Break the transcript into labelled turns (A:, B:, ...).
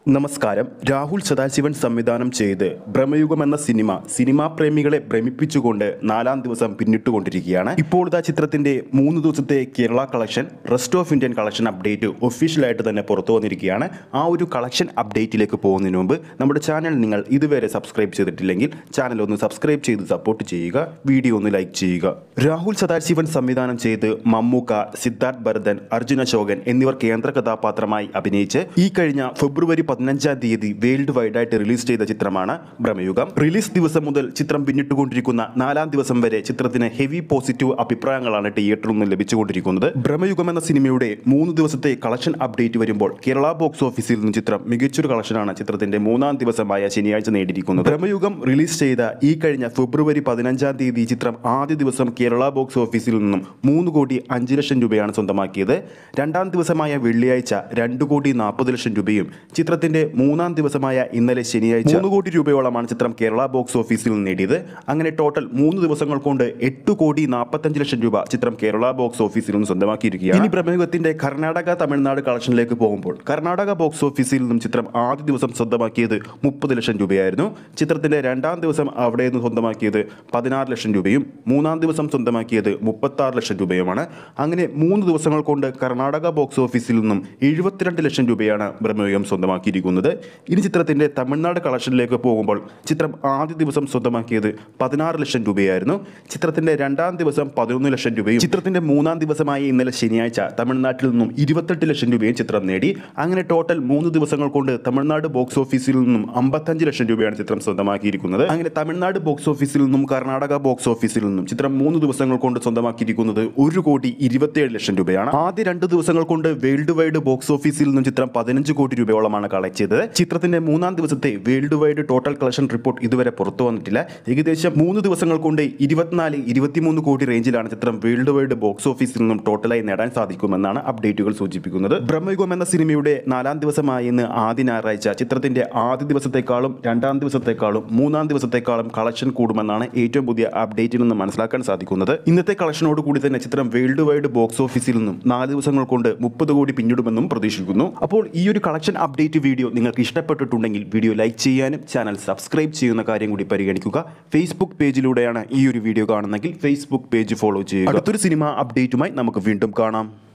A: നമസ്കാരം രാഹുൽ സദാശിവൻ സംവിധാനം ചെയ്ത് ഭ്രമയുഗം എന്ന സിനിമ സിനിമാ പ്രേമികളെ ഭ്രമിപ്പിച്ചുകൊണ്ട് നാലാം ദിവസം പിന്നിട്ടുകൊണ്ടിരിക്കുകയാണ് ഇപ്പോൾ ഇതാ ചിത്രത്തിന്റെ മൂന്ന് ദിവസത്തെ Kerala collection rest of Indian collection update ഒഫീഷ്യലായിട്ട് തന്നെ പുറത്തു വന്നിരിക്കുകയാണ് ആ ഒരു കളക്ഷൻ അപ്ഡേറ്റിലേക്ക് പോകുന്നതിന് മുമ്പ് നമ്മുടെ ചാനൽ നിങ്ങൾ ഇതുവരെ സബ്സ്ക്രൈബ് ചെയ്തിട്ടില്ലെങ്കിൽ ചാനൽ ഒന്ന് സബ്സ്ക്രൈബ് ചെയ്ത് സപ്പോർട്ട് ചെയ്യുക വീഡിയോ ഒന്ന് ലൈക്ക് ചെയ്യുക രാഹുൽ സദാശിവൻ സംവിധാനം ചെയ്ത് മമ്മൂക്ക സിദ്ധാർത്ഥ് ഭരതൻ അർജുന അശോകൻ എന്നിവർ കേന്ദ്ര കഥാപാത്രമായി അഭിനയിച്ച് ഈ കഴിഞ്ഞ ഫെബ്രുവരി പതിനഞ്ചാം തീയതി വേൾഡ് വൈഡായിട്ട് റിലീസ് ചെയ്ത ചിത്രമാണ് ഭ്രമയുഗം റിലീസ് ദിവസം മുതൽ ചിത്രം പിന്നിട്ടുകൊണ്ടിരിക്കുന്ന നാലാം ദിവസം വരെ ചിത്രത്തിന് ഹെവി പോസിറ്റീവ് അഭിപ്രായങ്ങളാണ് തിയേറ്ററിൽ നിന്ന് ലഭിച്ചുകൊണ്ടിരിക്കുന്നത് ഭ്രമയുഗം എന്ന സിനിമയുടെ മൂന്ന് ദിവസത്തെ കളക്ഷൻ അപ്ഡേറ്റ് വരുമ്പോൾ കേരള ബോക്സ് ഓഫീസിൽ നിന്ന് ചിത്രം മികച്ചൊരു കളക്ഷനാണ് ചിത്രത്തിന്റെ മൂന്നാം ദിവസമായ ശനിയാഴ്ച നേടിയിരിക്കുന്നത് ഭ്രമയുഗം റിലീസ് ചെയ്ത ഈ കഴിഞ്ഞ ഫെബ്രുവരി പതിനഞ്ചാം തീയതി ചിത്രം ആദ്യ ദിവസം കേരള ബോക്സ് ഓഫീസിൽ നിന്നും മൂന്ന് കോടി അഞ്ച് ലക്ഷം രൂപയാണ് സ്വന്തമാക്കിയത് രണ്ടാം ദിവസമായ വെള്ളിയാഴ്ച രണ്ട് കോടി നാൽപ്പത് ലക്ഷം രൂപയും ചിത്രത്തിന്റെ മൂന്നാം ദിവസമായ ഇന്നലെ ശനിയാഴ്ച മൂന്ന് കോടി രൂപയോളമാണ് ചിത്രം കേരള ബോക്സ് ഓഫീസിൽ നിന്ന് നേടിയത് അങ്ങനെ ടോട്ടൽ മൂന്ന് ദിവസങ്ങൾ കൊണ്ട് എട്ട് കോടി നാൽപ്പത്തഞ്ച് ലക്ഷം രൂപ ചിത്രം കേരള ബോക്സ് ഓഫീസിൽ നിന്ന് സ്വന്തമാക്കിയിരിക്കുകയാണ് ഇനി പ്രമുഖത്തിന്റെ കർണാടക തമിഴ്നാട് കളക്ഷനിലേക്ക് പോകുമ്പോൾ കർണാടക ബോക്സ് ഓഫീസിൽ നിന്നും ചിത്രം ആദ്യ ദിവസം സ്വന്തമാക്കിയത് മുപ്പത് ലക്ഷം രൂപയായിരുന്നു ചിത്രത്തിന്റെ രണ്ടാം ദിവസം അവിടെ നിന്ന് സ്വന്തമാക്കിയത് പതിനാറ് ലക്ഷം രൂപയും മൂന്നാം ദിവസം സ്വന്തമാക്കിയത് മുപ്പത്തി ആറ് ലക്ഷം രൂപയുമാണ് അങ്ങനെ മൂന്ന് ദിവസങ്ങൾ കൊണ്ട് കർണാടക ബോക്സ് ഓഫീസിൽ നിന്നും എഴുപത്തിരണ്ട് ലക്ഷം രൂപയാണ് ബ്രഹ്മയുഗം സ്വന്തമാക്കിയിരിക്കുന്നത് ഇനി ചിത്രത്തിന്റെ തമിഴ്നാട് കളക്ഷനിലേക്ക് പോകുമ്പോൾ ചിത്രം ആദ്യ ദിവസം സ്വന്തമാക്കിയത് പതിനാറ് ലക്ഷം രൂപയായിരുന്നു ചിത്രത്തിന്റെ രണ്ടാം ദിവസം പതിനൊന്ന് ലക്ഷം രൂപയും ചിത്രത്തിന്റെ മൂന്നാം ദിവസമായ ഇന്നലെ ശനിയാഴ്ച തമിഴ്നാട്ടിൽ നിന്നും ഇരുപത്തെട്ട് ലക്ഷം രൂപയും ചിത്രം നേടി അങ്ങനെ ടോട്ടൽ മൂന്ന് ദിവസങ്ങൾ കൊണ്ട് തമിഴ്നാട് ബോക്സ് ഓഫീസിൽ നിന്നും അമ്പത്തഞ്ച് ലക്ഷം രൂപയാണ് ചിത്രം സ്വന്തമാക്കിയിരിക്കുന്നത് അങ്ങനെ തമിഴ്നാട് ബോക്സ് ഓഫീസിൽ നിന്നും കർണാടക ബോക്സ് ഓഫീസിൽ നിന്നും ചിത്രം മൂന്ന് ദിവസങ്ങൾ കൊണ്ട് സ്വന്തമാക്കിയിരിക്കുന്നത് ഒരു കോടി ഇരുപത്തിയേഴ് ലക്ഷം രൂപയാണ് ആദ്യ രണ്ട് ദിവസങ്ങൾ കൊണ്ട് വേൾഡ് വൈഡ് ബോക്സ് ഓഫീസിൽ നിന്നും ചിത്രം പതിനഞ്ച് കോടി രൂപയോളമാണ് കളക്ട് ചെയ്തത് ചിത്രത്തിന്റെ മൂന്നാം ദിവസത്തെ world wide total collection report ഇതുവരെ പുറത്തു വന്നിട്ടില്ല ഏകദേശം മൂന്ന് ദിവസങ്ങൾ കൊണ്ട് ഇരുപത്തിനാല് ഇരുപത്തിമൂന്ന് കോടി റേഞ്ചിലാണ് ചിത്രം വേൾഡ് വൈഡ് ബോക്സ് ഓഫീസിൽ നിന്നും ടോട്ടലായി നേടാൻ സാധിക്കുമെന്നാണ് അപ്ഡേറ്റുകൾ സൂചിപ്പിക്കുന്നത് ബ്രഹ്മയുഗം എന്ന സിനിമയുടെ നാലാം ദിവസമായ ഇന്ന് ആദ്യ ഞായറാഴ്ച ചിത്രത്തിന്റെ ആദ്യ ദിവസത്തെക്കാളും രണ്ടാം ദിവസത്തെക്കാളും മൂന്നാം ദിവസത്തെക്കാളും കളക്ഷൻ കൂടുമെന്നാണ് ഏറ്റവും പുതിയ അപ്ഡേറ്റിൽ നിന്ന് മനസ്സിലാക്കാൻ സാധിക്കുന്നത് ഇന്നത്തെ കളക്ഷനോട് കൂടി തന്നെ ചിത്രം വേൾഡ് വൈഡ് ബോക്സ് ഓഫീസിൽ നിന്നും നാല് ദിവസങ്ങൾ കൊണ്ട് മുപ്പത് കോടി പിന്നിടുമെന്നും പ്രതീക്ഷിക്കുന്നു അപ്പോൾ ഈ ഒരു കളക്ഷൻ അപ്ഡേറ്റ് വീഡിയോ നിങ്ങൾക്ക് ഇഷ്ടപ്പെട്ടിട്ടുണ്ടെങ്കിൽ വീഡിയോ ലൈക്ക് ചെയ്യാനും ചാനൽ സബ്സ്ക്രൈബ് ചെയ്യുന്ന കാര്യം കൂടി പരിഗണിക്കുക ഫേസ്ബുക്ക് പേജിലൂടെയാണ് ഈ ഒരു വീഡിയോ കാണുന്നതെങ്കിൽ ഫേസ്ബുക്ക് പേജ് ഫോളോ ചെയ്യുക അടുത്തൊരു സിനിമ അപ്ഡേറ്റുമായി നമുക്ക് വീണ്ടും കാണാം